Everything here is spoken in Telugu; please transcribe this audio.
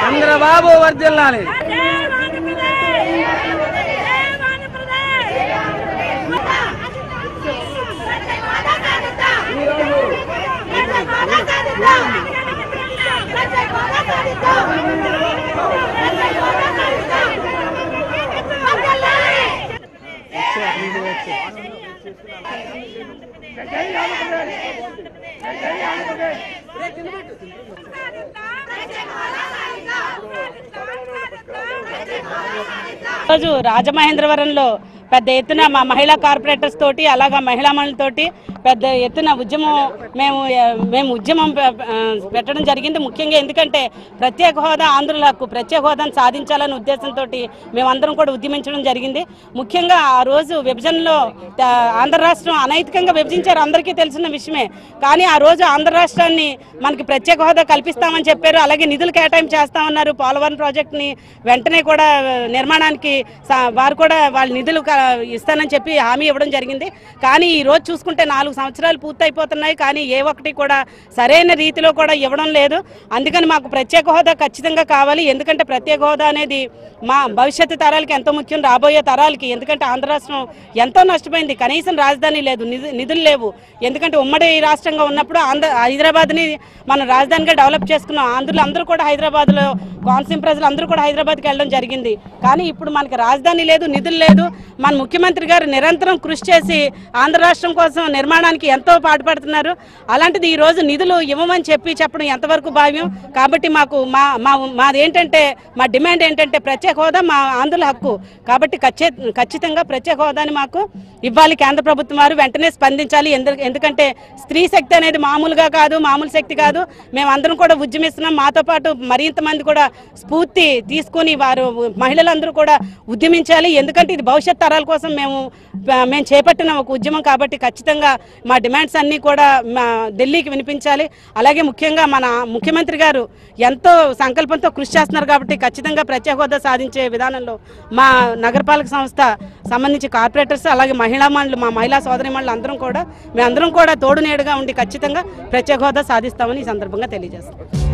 చంద్రబాబు వర్దిల్లాలి రోజు రాజమహేంద్రవరంలో పెద్ద ఎత్తున మా మహిళా కార్పొరేటర్స్ తోటి అలాగా మహిళా మనులతోటి పెద్ద ఎత్తున ఉద్యమం మేము ఆ, మేము ఉద్యమం పె- ఆ, పెట్టడం జరిగింది ముఖ్యంగా ఎందుకంటే ప్రత్యేక హోదా ఆంధ్రుల హక్కు ప్రత్యేక హోదాను సాధించాలనే ఉద్దేశంతో మేమందరం కూడా ఉద్యమించడం జరిగింది ముఖ్యంగా ఆ రోజు విభజనలో ఆ, ఆంధ్ర రాష్ట్రం అనైతికంగా విభజించారు అందరికీ తెలిసిన విషయమే కానీ ఆ రోజు ఆంధ్ర రాష్ట్రాన్ని మనకి ప్రత్యేక హోదా కల్పిస్తామని చెప్పారు అలాగే నిధులు కేటాయింపు చేస్తామన్నారు పోలవరం ప్రాజెక్టుని వెంటనే కూడా నిర్మాణానికి సా- వారు కూడా వాళ్ళ నిధులు క- ఇస్తానని చెప్పి హామీ ఇవ్వడం జరిగింది కానీ ఈ రోజు చూసుకుంటే నాలుగు సంవత్సరాలు పూర్తయిపోతున్నాయి కానీ ఏ ఒక్కటి కూడా సరైన రీతిలో కూడా ఇవ్వడం లేదు అందుకని మాకు ప్రత్యేక హోదా ఖచ్చితంగా కావాలి ఎందుకంటే ప్రత్యేక హోదా అనేది మా భవిష్యత్తు తరాలకి ఎంతో ముఖ్యం రాబోయే తరాలకి ఎందుకంటే ఆంధ్ర రాష్ట్రం ఎంతో నష్టపోయింది కనీసం రాజధాని లేదు నిధు- నిధులు లేవు ఎందుకంటే ఉమ్మడి రాష్ట్రంగా ఉన్నప్పుడు ఆంధ్ర హైదరాబాద్ని మనం రాజధానిగా డెవలప్ చేసుకున్నాం ఆంధ్రులు అందరూ కూడా హైదరాబాద్లో కోనసీమ ప్రజలు అందరూ కూడా హైదరాబాద్కి వెళ్ళడం జరిగింది కానీ ఇప్పుడు మనకి రాజధాని లేదు నిధులు లేదు మన ముఖ్యమంత్రి గారు నిరంతరం కృషి చేసి ఆంధ్ర రాష్ట్రం కోసం నిర్మాణానికి ఎంతో పాటుపడుతున్నారు అలాంటిది ఈ రోజు నిధులు ఇవ్వమని చెప్పి చెప్పడం ఎంతవరకు భావ్యం కాబట్టి మాకు మా మా మాది ఏంటంటే మా డిమాండ్ ఏంటంటే ప్రత్యేక హోదా మా ఆంధ్రుల హక్కు కాబట్టి ఖచ్చి- ఖచ్చితంగా ప్రత్యేక హోదాని మాకు ఇవ్వాలి కేంద్ర ప్రభుత్వం వారు వెంటనే స్పందించాలి ఎందు- ఎందుకంటే స్త్రీ శక్తి అనేది మామూలుగా కాదు మామూలు శక్తి కాదు మేమందరం కూడా ఉద్యమిస్తున్నాం మాతో పాటు మరింత మంది కూడా స్ఫూర్తి తీసుకుని వారు మహిళలందరూ కూడా ఉద్యమించాలి ఎందుకంటే ఇది భవిష్యత్ తరాల కోసం మేము ఆ, మేము చేపట్టిన ఒక ఉద్యమం కాబట్టి ఖచ్చితంగా మా డిమాండ్స్ అన్నీ కూడా మా ఢిల్లీకి వినిపించాలి అలాగే ముఖ్యంగా మన ముఖ్యమంత్రి గారు ఎంతో సంకల్పంతో కృషి చేస్తున్నారు కాబట్టి ఖచ్చితంగా ప్రత్యేక హోదా సాధించే విధానంలో మా నగరపాలక సంస్థ సంబంధించి కార్పొరేటర్స్ అలాగే మహిళా మండలి మా మహిళా సోదరి మండలి అందరం కూడా మేమందరం కూడా తోడు నేడుగా ఉండి ఖచ్చితంగా ప్రత్యేక హోదా సాధిస్తామని ఈ సందర్భంగా తెలియజేస్తాం